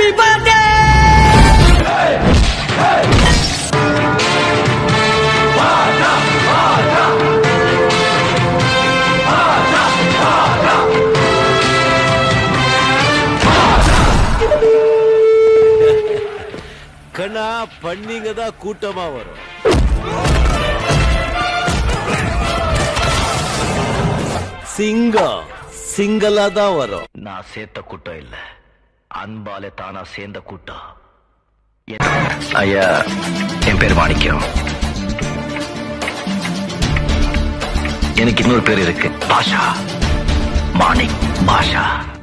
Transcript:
happy birthday கண்ணா பண்ணிங்க தான் கூட்டமா வரும் சிங்கம் சிங்கலா தான் வரும் நான் சேர்த்த கூட்டம் இல்ல அன்பாலே தானா சேர்ந்த கூட்டம் என்- ஐயா என் பேர் மாணிக்கம் எனக்கு இன்னொரு பேர் இருக்கு பாஷா மாணிக் பாஷா